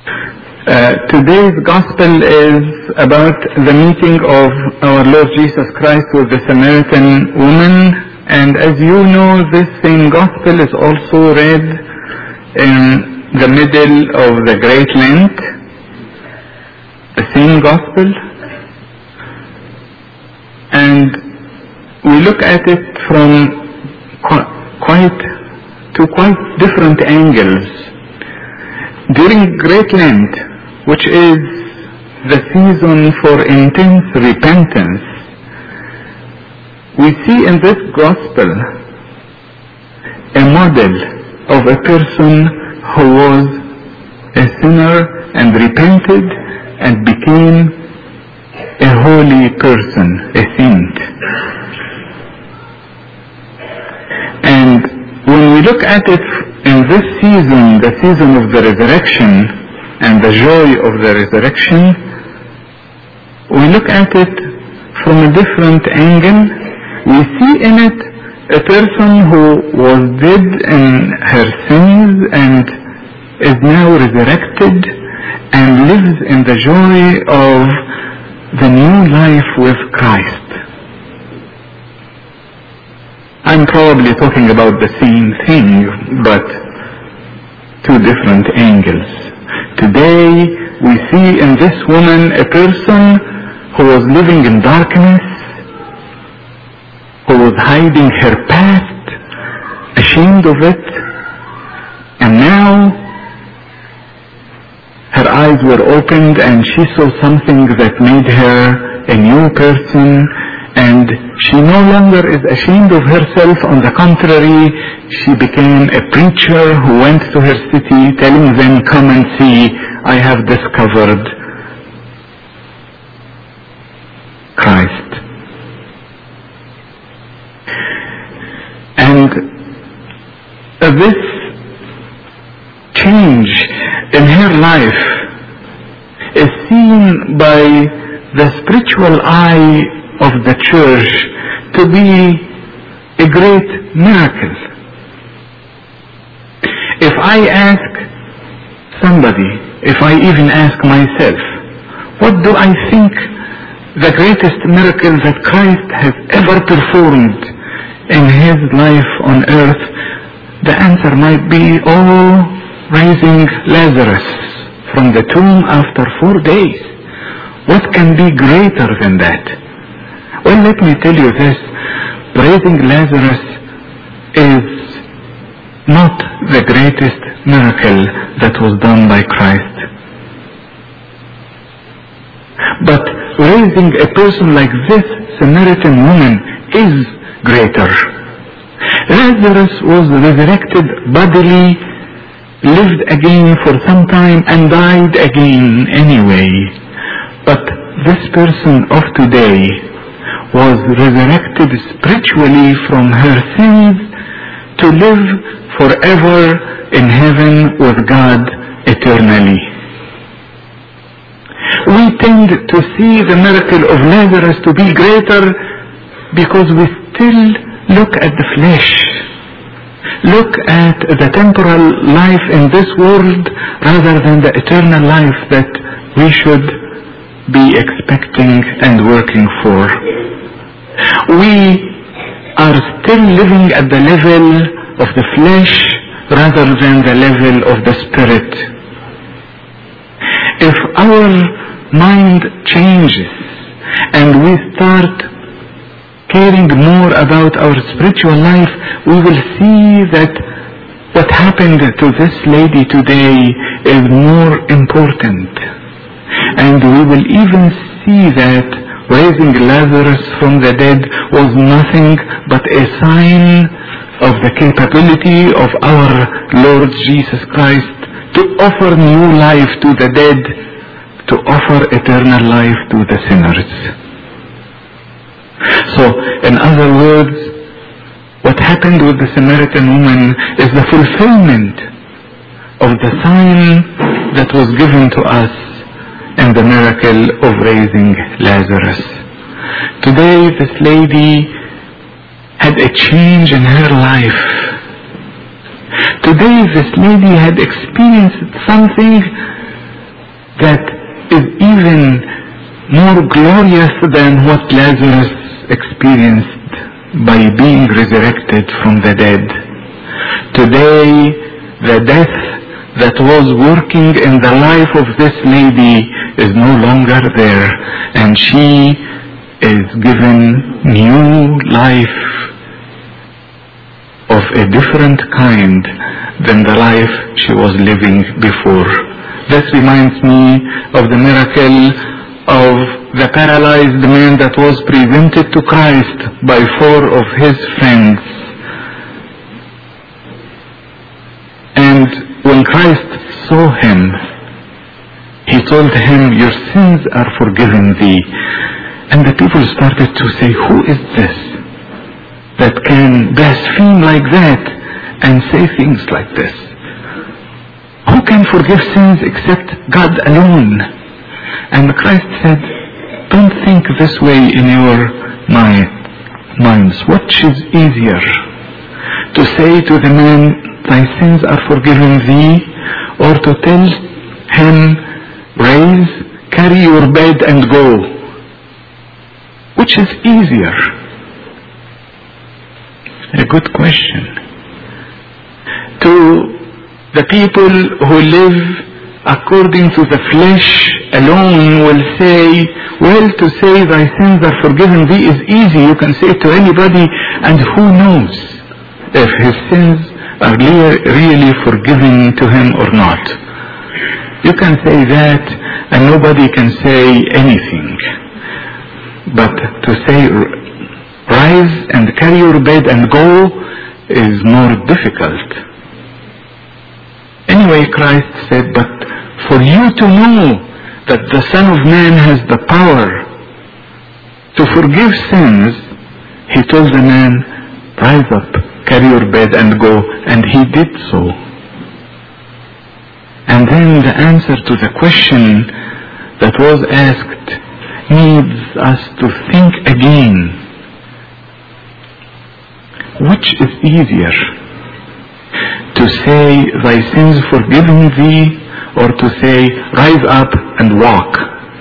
Uh, today's gospel is about the meeting of our Lord Jesus Christ with the Samaritan woman. And as you know, this same gospel is also read in the middle of the Great Lent. The same gospel. And we look at it from qu- quite, to quite different angles. During Great Lent, which is the season for intense repentance, we see in this gospel a model of a person who was a sinner and repented and became a holy person, a saint. And when we look at it in this season, the season of the resurrection, and the joy of the resurrection, we look at it from a different angle. We see in it a person who was dead in her sins and is now resurrected and lives in the joy of the new life with Christ. I'm probably talking about the same thing, but two different angles. Today we see in this woman a person who was living in darkness, who was hiding her past, ashamed of it, and now her eyes were opened and she saw something that made her a new person and she no longer is ashamed of herself. On the contrary, she became a preacher who went to her city telling them, come and see, I have discovered Christ. And this change in her life is seen by the spiritual eye of the church to be a great miracle. If I ask somebody, if I even ask myself, what do I think the greatest miracle that Christ has ever performed in his life on earth, the answer might be, oh, raising Lazarus from the tomb after four days. What can be greater than that? Well, let me tell you this. Raising Lazarus is not the greatest miracle that was done by Christ. But raising a person like this Samaritan woman is greater. Lazarus was resurrected bodily, lived again for some time and died again anyway. But this person of today was resurrected spiritually from her sins to live forever in heaven with God eternally. We tend to see the miracle of Lazarus to be greater because we still look at the flesh. Look at the temporal life in this world rather than the eternal life that we should be expecting and working for. We are still living at the level of the flesh rather than the level of the spirit. If our mind changes and we start caring more about our spiritual life, we will see that what happened to this lady today is more important. And we will even see that raising Lazarus from the dead was nothing but a sign of the capability of our Lord Jesus Christ to offer new life to the dead, to offer eternal life to the sinners. So, in other words, what happened with the Samaritan woman is the fulfillment of the sign that was given to us in the miracle of raising Lazarus. Today, this lady had a change in her life. Today, this lady had experienced something that is even more glorious than what Lazarus experienced by being resurrected from the dead. Today, the death that was working in the life of this lady is no longer there and she is given new life of a different kind than the life she was living before. This reminds me of the miracle of the paralyzed man that was presented to Christ by four of his friends. And when Christ saw him, he told him, your sins are forgiven thee. And the people started to say, who is this that can blaspheme like that and say things like this? Who can forgive sins except God alone? And Christ said, don't think this way in your mind, minds. Which is easier? To say to the man, thy sins are forgiven thee, or to tell him, rise, carry your bed and go. Which is easier? A good question. To the people who live according to the flesh alone will say, well, to say thy sins are forgiven thee is easy. You can say it to anybody, and who knows if his sins are really forgiven to him or not. You can say that, and nobody can say anything. But to say, rise and carry your bed and go is more difficult. Anyway, Christ said, but for you to know that the Son of Man has the power to forgive sins, he told the man, rise up, carry your bed and go, and he did so. And then the answer to the question that was asked needs us to think again. Which is easier? To say, thy sins forgiven thee, or to say, rise up and walk?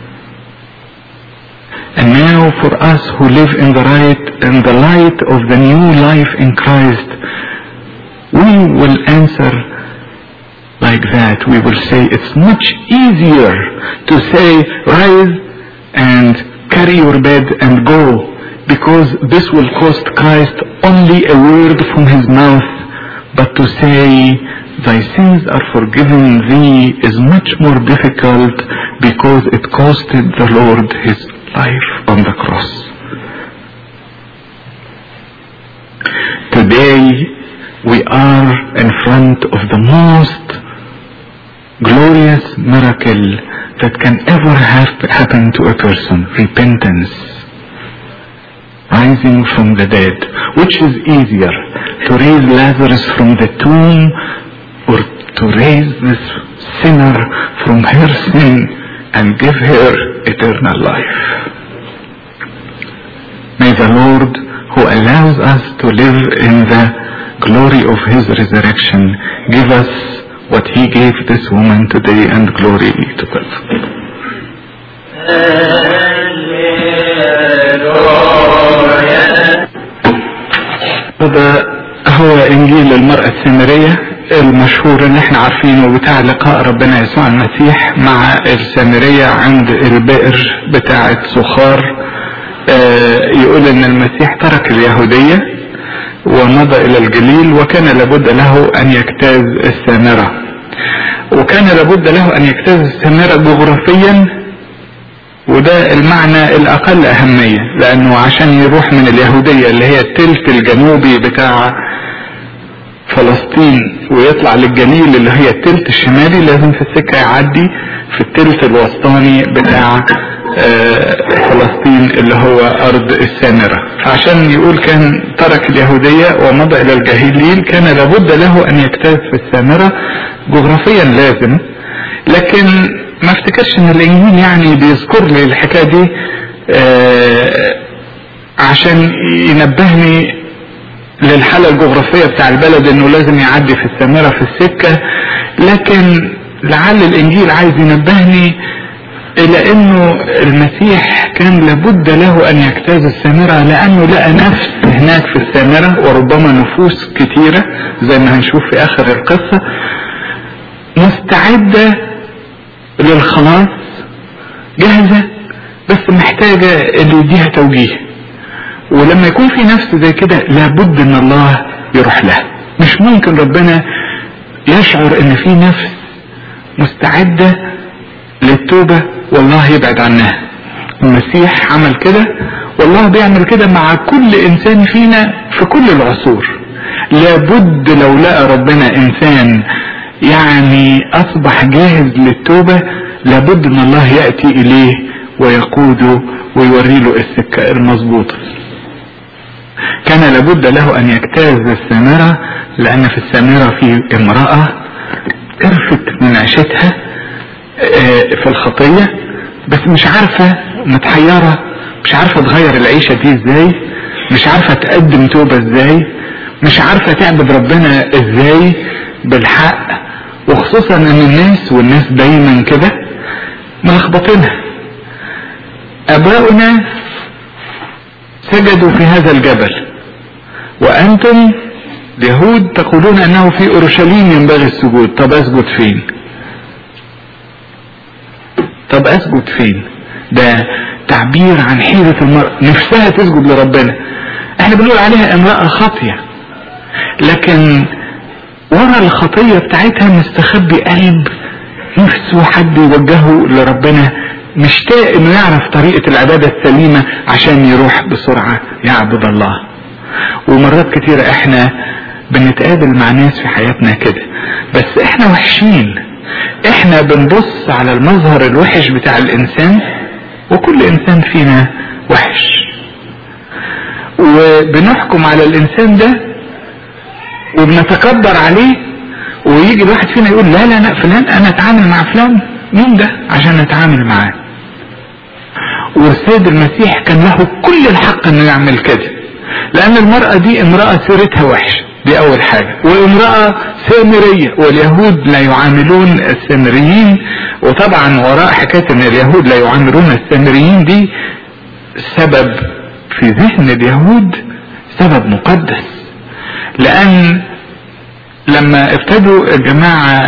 And now for us who live in the right, in the light of the new life in Christ, we will answer like that. We will say it's much easier to say, rise and carry your bed and go, because this will cost Christ only a word from his mouth, but to say, thy sins are forgiven thee is much more difficult because it costed the Lord his life on the cross. Today we are in front of the most glorious miracle that can ever have happen to a person, repentance, rising from the dead. Which is easier, to raise Lazarus from the tomb or to raise this sinner from her sin and give her eternal life? May the Lord who allows us to live in the glory of his resurrection give us what he gave this woman today and glory to God. هذا هو انجيل المرأة السامرية المشهور اللي احنا عارفينه بتاع لقاء ربنا يسوع المسيح مع السامرية عند البئر بتاعة سخار اه يقول ان المسيح ترك اليهودية ومضى الى الجليل وكان لابد له ان يجتاز السامرة وكان لابد له ان يجتاز السامرة جغرافيا وده المعنى الاقل اهمية لانه عشان يروح من اليهودية اللي هي التلت الجنوبي بتاع فلسطين ويطلع للجليل اللي هي التلت الشمالي لازم في السكة يعدي في التلت الوسطاني بتاع فلسطين اللي هو ارض السامرة عشان يقول كان ترك اليهودية ومضى الى الجاهلين كان لابد له ان يجتاز في السامرة جغرافيا لازم لكن ما افتكرش ان الانجيل يعني بيذكر لي الحكايه دي آه عشان ينبهني للحاله الجغرافيه بتاع البلد انه لازم يعدي في السامره في السكه لكن لعل الانجيل عايز ينبهني الى انه المسيح كان لابد له ان يجتاز السامرة لانه لقى نفس هناك في السامرة وربما نفوس كتيرة زي ما هنشوف في اخر القصة مستعدة للخلاص جاهزة بس محتاجة اللي يديها توجيه ولما يكون في نفس زي كده لابد ان الله يروح لها مش ممكن ربنا يشعر ان في نفس مستعدة للتوبة والله يبعد عنها المسيح عمل كده والله بيعمل كده مع كل انسان فينا في كل العصور لابد لو لقى ربنا انسان يعني اصبح جاهز للتوبة لابد ان الله يأتي اليه ويقوده ويوري له السكة المظبوطة كان لابد له ان يجتاز السامرة لان في السامرة في امرأة كرفت من عيشتها في الخطية بس مش عارفة متحيرة مش عارفة تغير العيشة دي ازاي مش عارفة تقدم توبة ازاي مش عارفة تعبد ربنا ازاي بالحق وخصوصا ان الناس والناس دايما كده ملخبطينها اباؤنا سجدوا في هذا الجبل وانتم اليهود تقولون انه في اورشليم ينبغي السجود طب اسجد فين طب اسجد فين ده تعبير عن حيرة المرأة نفسها تسجد لربنا احنا بنقول عليها امرأة خاطية لكن ورا الخطية بتاعتها مستخبي قلب نفسه حد يوجهه لربنا مشتاق انه يعرف طريقة العبادة السليمة عشان يروح بسرعة يعبد الله ومرات كتيرة احنا بنتقابل مع ناس في حياتنا كده بس احنا وحشين احنا بنبص على المظهر الوحش بتاع الانسان وكل انسان فينا وحش وبنحكم على الانسان ده وبنتكبر عليه ويجي الواحد فينا يقول لا لا لا فلان انا اتعامل مع فلان مين ده عشان اتعامل معاه والسيد المسيح كان له كل الحق انه يعمل كده لان المرأة دي امرأة سيرتها وحشة دي اول حاجة وامرأة سامرية واليهود لا يعاملون السامريين وطبعا وراء حكاية ان اليهود لا يعاملون السامريين دي سبب في ذهن اليهود سبب مقدس لان لما ابتدوا الجماعة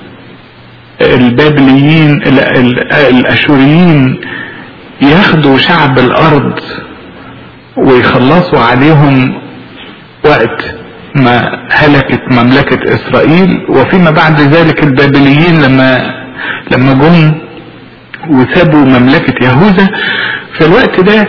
البابليين الاشوريين ياخدوا شعب الارض ويخلصوا عليهم وقت ما هلكت مملكة اسرائيل وفيما بعد ذلك البابليين لما لما جم وسابوا مملكة يهوذا في الوقت ده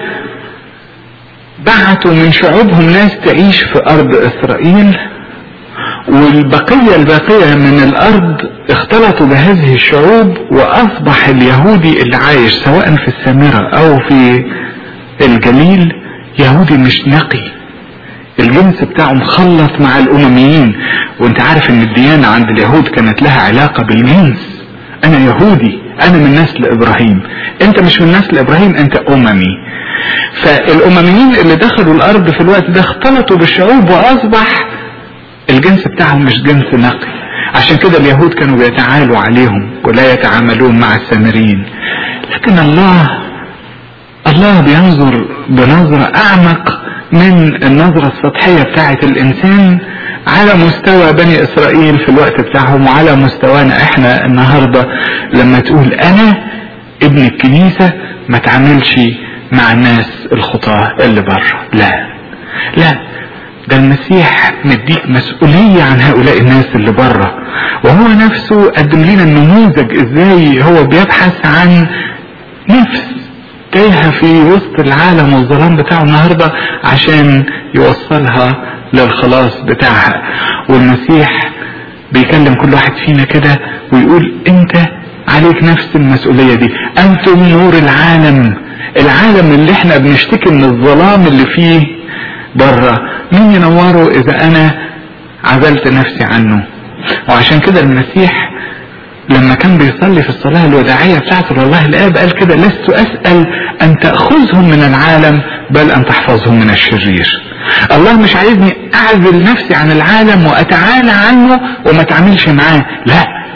بعتوا من شعوبهم ناس تعيش في ارض اسرائيل والبقية الباقية من الارض اختلطوا بهذه الشعوب واصبح اليهودي اللي عايش سواء في السامرة او في الجليل يهودي مش نقي الجنس بتاعه مخلط مع الامميين وانت عارف ان الديانة عند اليهود كانت لها علاقة بالجنس انا يهودي انا من نسل ابراهيم انت مش من نسل ابراهيم انت اممي فالامميين اللي دخلوا الارض في الوقت ده اختلطوا بالشعوب واصبح الجنس بتاعهم مش جنس نقي عشان كده اليهود كانوا بيتعالوا عليهم ولا يتعاملون مع السامريين لكن الله الله بينظر بنظرة اعمق من النظرة السطحية بتاعة الانسان على مستوى بني اسرائيل في الوقت بتاعهم وعلى مستوانا احنا النهاردة لما تقول انا ابن الكنيسة ما تعملش مع الناس الخطاة اللي بره لا لا ده المسيح مديك مسؤولية عن هؤلاء الناس اللي بره وهو نفسه قدم لنا النموذج ازاي هو بيبحث عن نفس تايهة في وسط العالم والظلام بتاعه النهاردة عشان يوصلها للخلاص بتاعها والمسيح بيكلم كل واحد فينا كده ويقول انت عليك نفس المسؤولية دي انتم نور العالم العالم اللي احنا بنشتكي من الظلام اللي فيه بره مين ينوره اذا انا عزلت نفسي عنه وعشان كده المسيح لما كان بيصلي في الصلاة الوداعية بتاعته والله الآب قال كده لست أسأل أن تأخذهم من العالم بل أن تحفظهم من الشرير الله مش عايزني أعزل نفسي عن العالم وأتعالى عنه وما أتعاملش معاه لا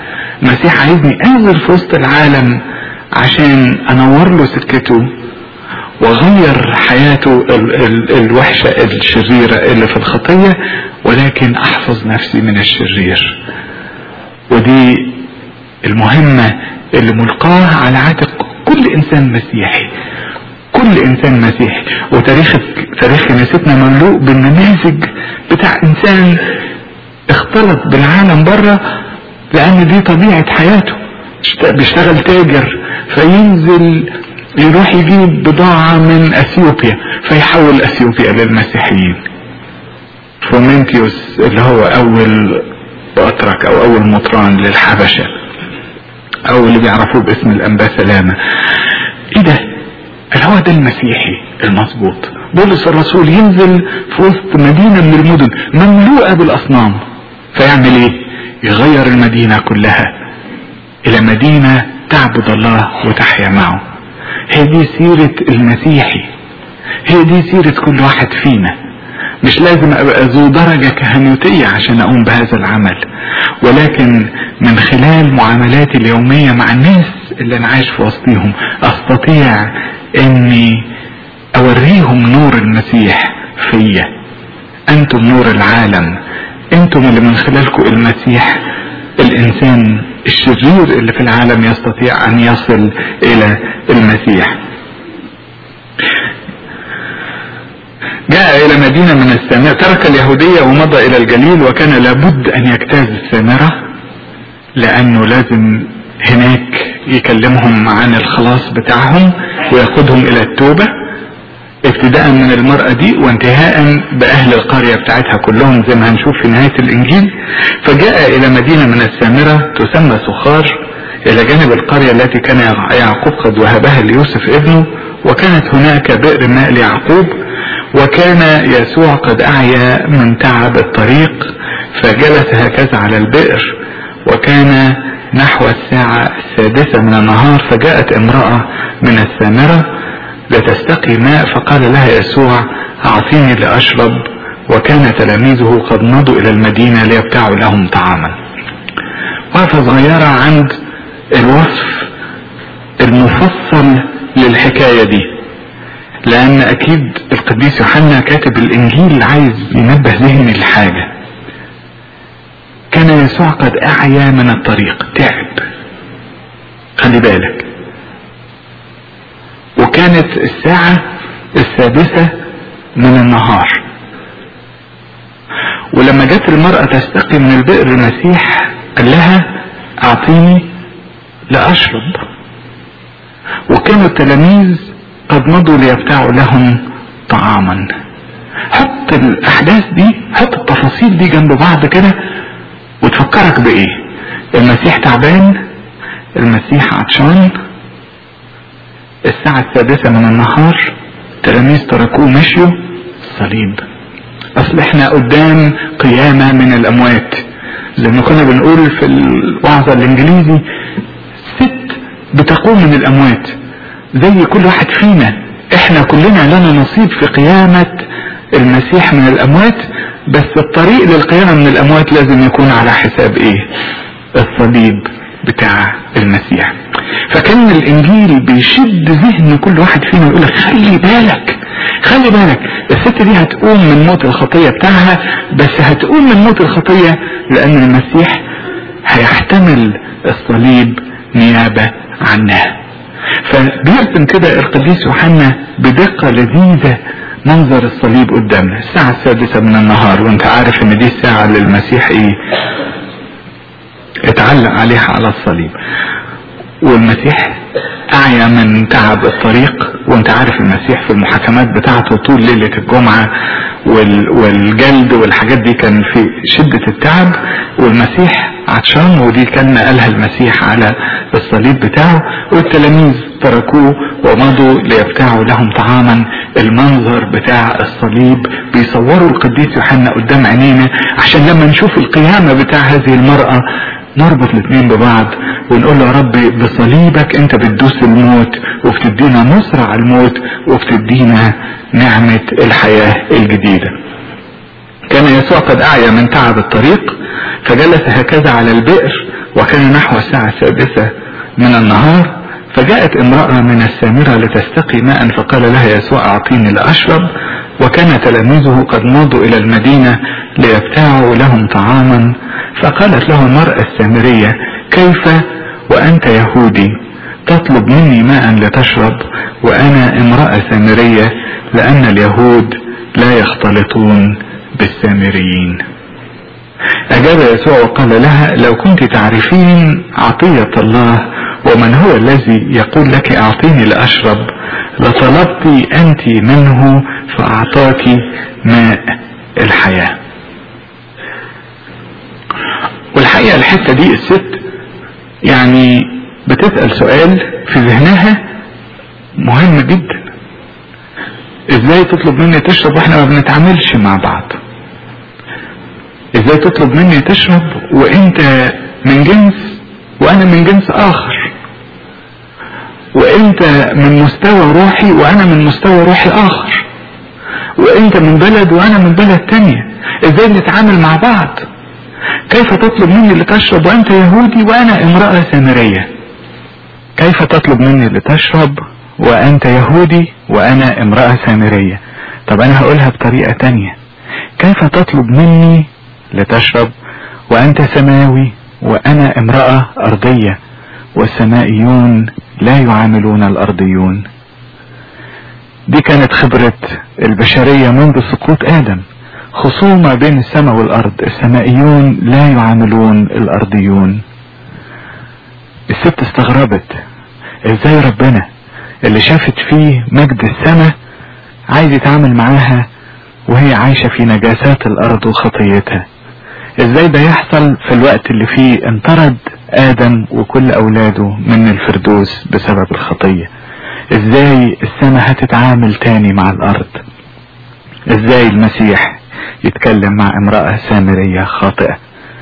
المسيح عايزني انزل في وسط العالم عشان انور له سكته واغير حياته ال ال الوحشة الشريرة اللي في الخطية ولكن احفظ نفسي من الشرير ودي المهمة اللي ملقاها على عاتق كل انسان مسيحي كل انسان مسيحي وتاريخ تاريخ كنيستنا مملوء بالنماذج بتاع انسان اختلط بالعالم بره لان دي طبيعة حياته بيشتغل تاجر فينزل يروح يجيب بضاعة من اثيوبيا فيحول اثيوبيا للمسيحيين فومنتيوس اللي هو اول بطرك او اول مطران للحبشة او اللي بيعرفوه باسم الانبا سلامة ايه ده هو ده المسيحي المظبوط بولس الرسول ينزل في وسط مدينة من المدن مملوءة بالاصنام فيعمل ايه يغير المدينة كلها الى مدينة تعبد الله وتحيا معه هي دي سيرة المسيحي هي دي سيرة كل واحد فينا مش لازم ابقى ذو درجة كهنوتية عشان اقوم بهذا العمل ولكن من خلال معاملاتي اليومية مع الناس اللي انا عايش في وسطيهم استطيع اني اوريهم نور المسيح فيا انتم نور العالم انتم اللي من خلالكم المسيح الانسان الشرير اللي في العالم يستطيع ان يصل الى المسيح جاء الى مدينة من السامرة ترك اليهودية ومضى الى الجليل وكان لابد ان يجتاز السامرة لانه لازم هناك يكلمهم عن الخلاص بتاعهم ويقودهم الى التوبة ابتداء من المرأة دي وانتهاء بأهل القرية بتاعتها كلهم زي ما هنشوف في نهاية الإنجيل فجاء إلى مدينة من السامرة تسمى سخار إلى جانب القرية التي كان يعقوب قد وهبها ليوسف ابنه وكانت هناك بئر ماء ليعقوب وكان يسوع قد أعيا من تعب الطريق فجلس هكذا على البئر وكان نحو الساعة السادسة من النهار فجاءت امرأة من السامرة لتستقي ماء فقال لها يسوع أعطيني لأشرب وكان تلاميذه قد مضوا إلى المدينة ليبتاعوا لهم طعاما وقفة صغيرة عند الوصف المفصل للحكاية دي لأن أكيد القديس يوحنا كاتب الإنجيل عايز ينبه ذهني لحاجة كان يسوع قد أعيا من الطريق تعب خلي بالك وكانت الساعة السادسة من النهار ولما جت المرأة تستقي من البئر المسيح قال لها اعطيني لاشرب وكانوا التلاميذ قد مضوا ليبتاعوا لهم طعاما حط الاحداث دي حط التفاصيل دي جنب بعض كده وتفكرك بايه المسيح تعبان المسيح عطشان الساعة السادسة من النهار تلاميذ تركوه مشيوا الصليب اصل احنا قدام قيامة من الاموات زي ما كنا بنقول في الوعظة الانجليزي ست بتقوم من الاموات زي كل واحد فينا احنا كلنا لنا نصيب في قيامة المسيح من الاموات بس الطريق للقيامة من الاموات لازم يكون على حساب ايه الصليب بتاع المسيح فكان الانجيل بيشد ذهن كل واحد فينا يقول لك خلي بالك خلي بالك الست دي هتقوم من موت الخطية بتاعها بس هتقوم من موت الخطية لان المسيح هيحتمل الصليب نيابة عنها فبيرسم كده القديس يوحنا بدقة لذيذة منظر الصليب قدامنا الساعة السادسة من النهار وانت عارف ان دي الساعة اللي المسيح ايه اتعلق عليها على الصليب والمسيح اعيا من تعب الطريق وانت عارف المسيح في المحاكمات بتاعته طول ليلة الجمعة وال والجلد والحاجات دي كان في شدة التعب والمسيح عطشان ودي كلمة قالها المسيح على الصليب بتاعه والتلاميذ تركوه ومضوا ليبتاعوا لهم طعاما المنظر بتاع الصليب بيصوروا القديس يوحنا قدام عينينا عشان لما نشوف القيامة بتاع هذه المرأة نربط الاثنين ببعض ونقول له يا رب بصليبك انت بتدوس الموت وبتدينا نصر على الموت وبتدينا نعمة الحياة الجديدة كان يسوع قد اعيا من تعب الطريق فجلس هكذا على البئر وكان نحو الساعة السادسة من النهار فجاءت امرأة من السامرة لتستقي ماء فقال لها يسوع أعطيني لأشرب وكان تلاميذه قد مضوا إلى المدينة ليبتاعوا لهم طعاما فقالت له المرأة السامرية كيف وأنت يهودي تطلب مني ماء لتشرب وأنا امرأة سامرية لأن اليهود لا يختلطون بالسامريين أجاب يسوع وقال لها لو كنت تعرفين عطية الله ومن هو الذي يقول لك أعطيني لأشرب لطلبت أنت منه فأعطاك ماء الحياة والحقيقة الحتة دي الست يعني بتسأل سؤال في ذهنها مهم جدا ازاي تطلب مني تشرب واحنا ما بنتعاملش مع بعض ازاي تطلب مني تشرب وانت من جنس وانا من جنس اخر وانت من مستوى روحي وانا من مستوى روحي اخر وانت من بلد وانا من بلد تانية ازاي نتعامل مع بعض كيف تطلب مني لتشرب وانت يهودي وانا امرأة سامرية كيف تطلب مني لتشرب وانت يهودي وانا امرأة سامرية طب انا هقولها بطريقة تانية كيف تطلب مني لتشرب وانت سماوي وانا امرأة ارضية والسمائيون لا يعاملون الارضيون دي كانت خبرة البشرية منذ سقوط ادم خصومة بين السماء والارض السمائيون لا يعاملون الارضيون الست استغربت ازاي ربنا اللي شافت فيه مجد السماء عايز يتعامل معاها وهي عايشة في نجاسات الارض وخطيتها ازاي ده يحصل في الوقت اللي فيه انطرد ادم وكل اولاده من الفردوس بسبب الخطية ازاي السماء هتتعامل تاني مع الارض ازاي المسيح يتكلم مع امرأة سامرية خاطئة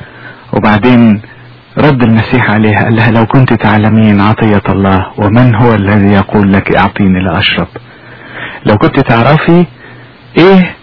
وبعدين رد المسيح عليها قال لها لو كنت تعلمين عطية الله ومن هو الذي يقول لك اعطيني لاشرب لو كنت تعرفي ايه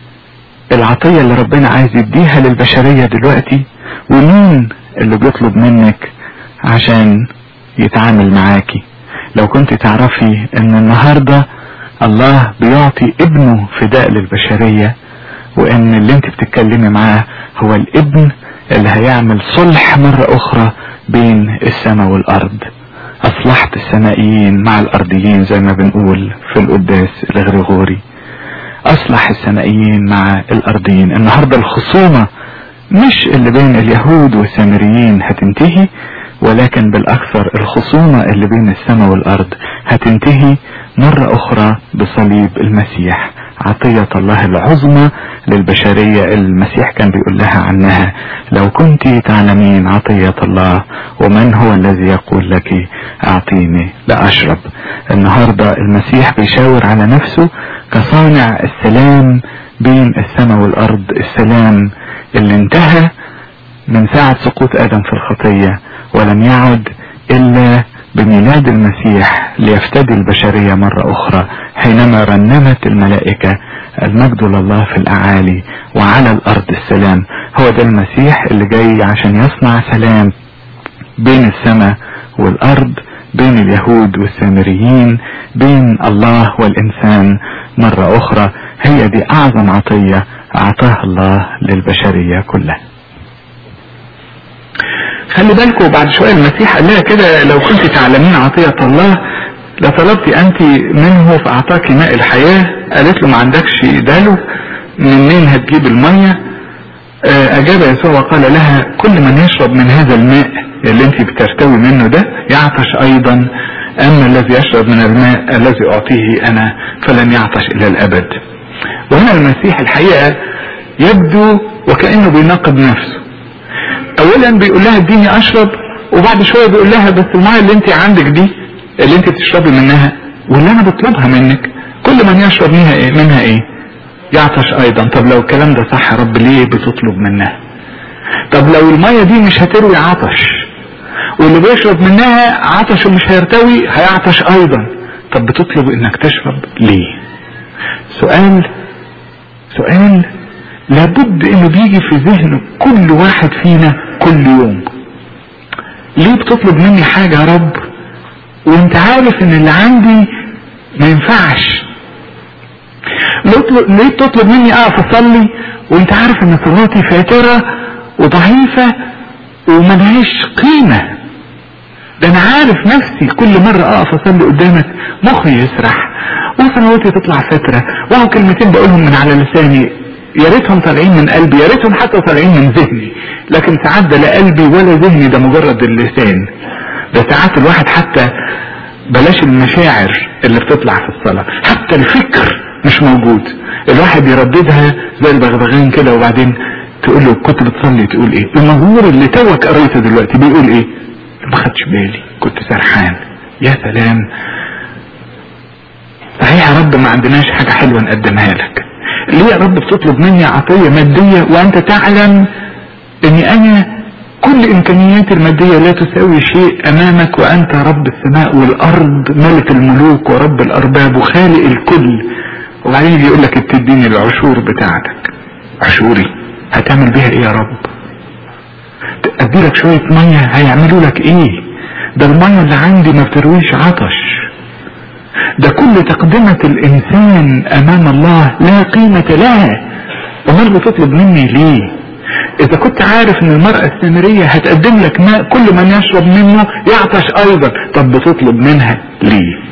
العطية اللي ربنا عايز يديها للبشرية دلوقتي ومين اللي بيطلب منك عشان يتعامل معاكي لو كنت تعرفي ان النهاردة الله بيعطي ابنه فداء للبشرية وان اللي انت بتتكلمي معاه هو الابن اللي هيعمل صلح مرة اخرى بين السماء والارض اصلحت السمائيين مع الارضيين زي ما بنقول في القداس الغريغوري اصلح السمائيين مع الارضيين النهاردة الخصومة مش اللي بين اليهود والسامريين هتنتهي ولكن بالاكثر الخصومة اللي بين السماء والارض هتنتهي مرة اخرى بصليب المسيح عطية الله العظمى للبشرية المسيح كان بيقول لها عنها لو كنت تعلمين عطية الله ومن هو الذي يقول لك اعطيني لاشرب النهاردة المسيح بيشاور على نفسه كصانع السلام بين السماء والارض السلام اللي انتهى من ساعة سقوط ادم في الخطية ولم يعد الا بميلاد المسيح ليفتدي البشرية مرة اخرى حينما رنمت الملائكة المجد لله في الاعالي وعلى الارض السلام هو ده المسيح اللي جاي عشان يصنع سلام بين السماء والارض بين اليهود والسامريين بين الله والانسان مرة اخرى هي دي اعظم عطية اعطاها الله للبشرية كلها خلي بالكم بعد شوية المسيح قال لها كده لو كنت تعلمين عطية الله لطلبت انت منه فاعطاك ماء الحياة قالت له ما عندكش دالو منين هتجيب المية اجاب يسوع وقال لها كل من يشرب من هذا الماء اللي انت بترتوي منه ده يعطش ايضا اما الذي يشرب من الماء الذي اعطيه انا فلن يعطش الى الابد وهنا المسيح الحقيقة يبدو وكأنه بيناقض نفسه اولا بيقول لها اديني اشرب وبعد شوية بيقول لها بس المية اللي انت عندك دي اللي انت بتشربي منها واللي انا بطلبها منك كل من يشرب منها ايه منها ايه يعطش ايضا طب لو الكلام ده صح يا رب ليه بتطلب منها طب لو المية دي مش هتروي عطش واللي بيشرب منها عطشه مش هيرتوي هيعطش ايضا طب بتطلب انك تشرب ليه سؤال سؤال لابد انه بيجي في ذهن كل واحد فينا كل يوم ليه بتطلب مني حاجة يا رب وانت عارف ان اللي عندي ما ينفعش ليه بتطلب مني اقف اصلي وانت عارف ان صلاتي فاترة وضعيفة وملهاش قيمة ده انا عارف نفسي كل مرة اقف اصلي قدامك مخي يسرح وصلواتي تطلع فترة وهو كلمتين بقولهم من على لساني يا ريتهم طالعين من قلبي يا ريتهم حتى طالعين من ذهني لكن ساعات ده لا قلبي ولا ذهني ده مجرد اللسان ده ساعات الواحد حتى بلاش المشاعر اللي بتطلع في الصلاة حتى الفكر مش موجود الواحد يرددها زي البغبغان كده وبعدين تقول له كنت بتصلي تقول ايه المزمور اللي توك قريته دلوقتي بيقول ايه ما خدش بالي كنت سرحان يا سلام صحيح يا رب ما عندناش حاجة حلوة نقدمها لك ليه يا رب بتطلب مني عطية مادية وانت تعلم اني انا كل امكانياتي المادية لا تساوي شيء امامك وانت رب السماء والارض ملك الملوك ورب الارباب وخالق الكل وبعدين يجي يقول لك بتديني العشور بتاعتك عشوري هتعمل بيها ايه يا رب ادي لك شوية مية هيعملوا لك ايه ده المية اللي عندي ما بترويش عطش ده كل تقدمة الانسان امام الله لا قيمة لها امال بتطلب مني ليه اذا كنت عارف ان المرأة السامرية هتقدم لك ماء كل من يشرب منه يعطش ايضا طب بتطلب منها ليه